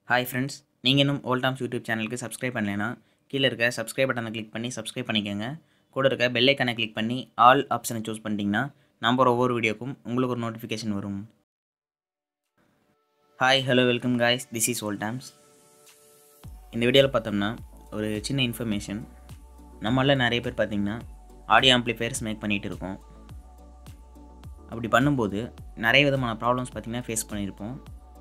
hi friends நீங்கள் இன்னும் Old Toms YouTube சேனலுக்கு சப்ஸ்கிரைப் பண்ணலைன்னா கீழே இருக்க சப்ஸ்கிரைப் பட்டனை கிளிக் பண்ணி சப்ஸ்கிரைப் பண்ணிக்கோங்க கூட இருக்க பெல் ஐக்கானை கிளிக் பண்ணி ஆல் ஆப்ஷனை சூஸ் பண்ணிட்டீங்கன்னா நம்ம ஒவ்வொரு வீடியோக்கும் உங்களுக்கு ஒரு நோட்டிஃபிகேஷன் வரும் hi hello welcome guys this is Old Toms இந்த வீடியோவில் பார்த்தோம்னா ஒரு சின்ன இன்ஃபர்மேஷன் நம்மள நிறைய பேர் பார்த்திங்கன்னா ஆடியோ ஆம்ப்ளிஃபையர்ஸ் மேக் பண்ணிகிட்டு இருக்கோம் அப்படி பண்ணும்போது நிறைய விதமான ப்ராப்ளம்ஸ் பார்த்திங்கன்னா ஃபேஸ் பண்ணியிருப்போம்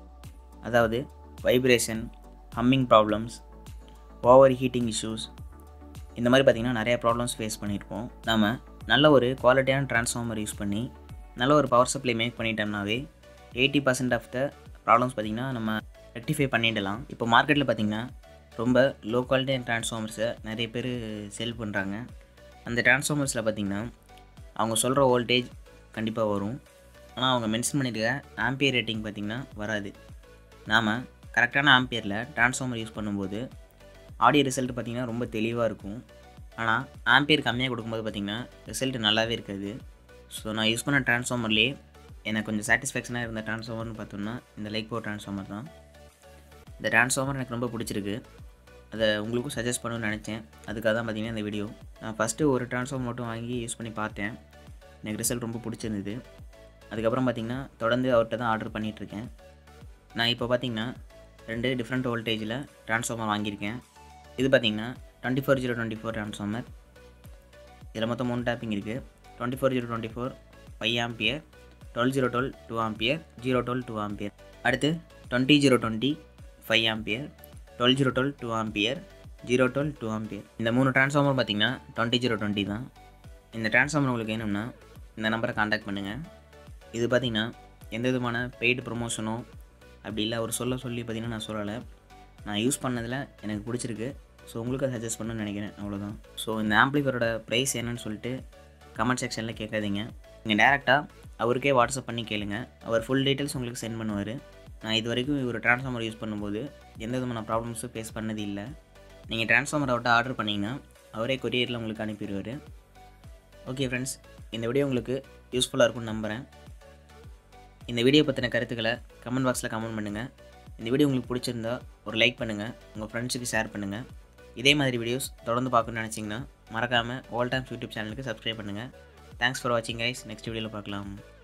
அதாவது vibration humming problems over heating issues இந்த மாதிரி பார்த்திங்கன்னா நிறைய ப்ராப்ளம்ஸ் ஃபேஸ் பண்ணியிருப்போம் நாம் நல்ல ஒரு குவாலிட்டியான ட்ரான்ஸ்ஃபார்மர் யூஸ் பண்ணி நல்ல ஒரு பவர் சப்ளை மேக் பண்ணிட்டோம்னாவே eighty percent of the problems பார்த்திங்கன்னா நம்ம ரெக்டிஃபை பண்ணிடலாம் இப்போ மார்க்கெட்டில் பார்த்திங்கன்னா ரொம்ப லோ குவாலிட்டியான ட்ரான்ஸ்ஃபார்மர்ஸை நிறைய பேர் செல் பண்ணுறாங்க அந்த ட்ரான்ஸ்ஃபார்மர்ஸில் பார்த்திங்கன்னா அவங்க சொல்கிற வோல்டேஜ் கண்டிப்பாக வரும் ஆனால் அவங்க மென்ஷன் பண்ணியிருக்க ஆம்பியர் ரேட்டிங் பார்த்திங்கன்னா வராது நாம் கரெக்டான ஆம்பியரில் ட்ரான்ஸ்ஃபார்மர் யூஸ் பண்ணும்போது ஆடியோ ரிசல்ட் பார்த்திங்கன்னா ரொம்ப தெளிவாக இருக்கும் ஆனால் ஆம்பியர் கம்மியாக கொடுக்கும்போது பார்த்திங்கன்னா ரிசல்ட் நல்லாவே இருக்காது ஸோ நான் யூஸ் பண்ண ட்ரான்ஸ்ஃபார்மர்லேயே எனக்கு கொஞ்சம் சாட்டிஸ்ஃபேக்ஷனாக இருந்த ட்ரான்ஸ்ஃபார்மர்னு பார்த்தோம்னா இந்த லைக் பவர் ட்ரான்ஸ்ஃபார்மர் தான் இந்த ட்ரான்ஸ்ஃபார்மர் எனக்கு ரொம்ப பிடிச்சிருக்கு அதை உங்களுக்கும் சஜஸ்ட் பண்ணணும்னு நினச்சேன் அதுக்காக தான் பார்த்தீங்கன்னா இந்த வீடியோ நான் ஃபஸ்ட்டு ஒரு ட்ரான்ஸ்ஃபார்மர் மட்டும் வாங்கி யூஸ் பண்ணி பார்த்தேன் எனக்கு ரிசல்ட் ரொம்ப பிடிச்சிருந்தது அதுக்கப்புறம் பார்த்திங்கன்னா தொடர்ந்து அவர்கிட்ட தான் ஆர்டர் பண்ணிகிட்ருக்கேன் நான் இப்போ பார்த்தீங்கன்னா ரெண்டு டிஃப்ரெண்ட் வோல்டேஜில் ட்ரான்ஸ்ஃபார்மர் வாங்கியிருக்கேன் இது பார்த்தீங்கன்னா twenty four zero twenty four transformer இதில் மொத்தம் மூணு டேப்பிங் இருக்குது twenty four zero twenty four five ampere twelve zero twelve two ampere zero twelve two ampere அடுத்து twenty zero twenty five ampere twelve zero twelve two ampere zero twelve two ampere இந்த மூணு transformer பார்த்தீங்கன்னா twenty zero twenty தான் இந்த transformer உங்களுக்கு வேணும்னா இந்த நம்பரை காண்டாக்ட் பண்ணுங்கள் இது பார்த்தீங்கன்னா எந்த விதமான பெய்டு ப்ரொமோஷனோ அப்படி இல்லை அவர் சொல்ல சொல்லி பார்த்தீங்கன்னா நான் சொல்லலை நான் யூஸ் பண்ணதில் எனக்கு பிடிச்சிருக்கு ஸோ உங்களுக்கு சஜஸ்ட் பண்ணணும்னு நினைக்கிறேன் அவ்வளோதான் ஸோ இந்த ஆம்ப்ளிஃபரோட ப்ரைஸ் என்னன்னு சொல்லிட்டு கமெண்ட் செக்ஷனில் கேட்காதீங்க நீங்கள் டேரெக்டாக அவருக்கே வாட்ஸ்அப் பண்ணி கேளுங்க அவர் ஃபுல் டீட்டெயில்ஸ் உங்களுக்கு சென்ட் பண்ணுவார் நான் இது வரைக்கும் ஒரு ட்ரான்ஸ்ஃபார்மர் யூஸ் பண்ணும்போது எந்த விதமான ப்ராப்ளம்ஸும் ஃபேஸ் பண்ணது இல்லை நீங்கள் ட்ரான்ஸ்ஃபார்மர் அவர்கிட்ட ஆர்டர் பண்ணிங்கன்னா அவரே கொரியரில் உங்களுக்கு அனுப்பிடுவார் ஓகே ஃப்ரெண்ட்ஸ் இந்த வீடியோ உங்களுக்கு யூஸ்ஃபுல்லாக இருக்கும்னு நம்புகிறேன் இந்த வீடியோ பற்றின கருத்துக்களை கமெண்ட் பாக்ஸில் கமெண்ட் பண்ணுங்கள் இந்த வீடியோ உங்களுக்கு பிடிச்சிருந்தா ஒரு லைக் பண்ணுங்கள் உங்கள் ஃப்ரெண்ட்ஸுக்கு ஷேர் பண்ணுங்கள் இதே மாதிரி வீடியோஸ் தொடர்ந்து பார்க்கணும்னு நினச்சிங்கன்னா மறக்காமல் ஆல் டைம்ஸ் யூடியூப் சேனலுக்கு சப்ஸ்கிரைப் பண்ணுங்கள் தேங்க்ஸ் ஃபார் வாட்சிங் கைஸ் நெக்ஸ்ட் வீடியோவில் பார்க்கலாம்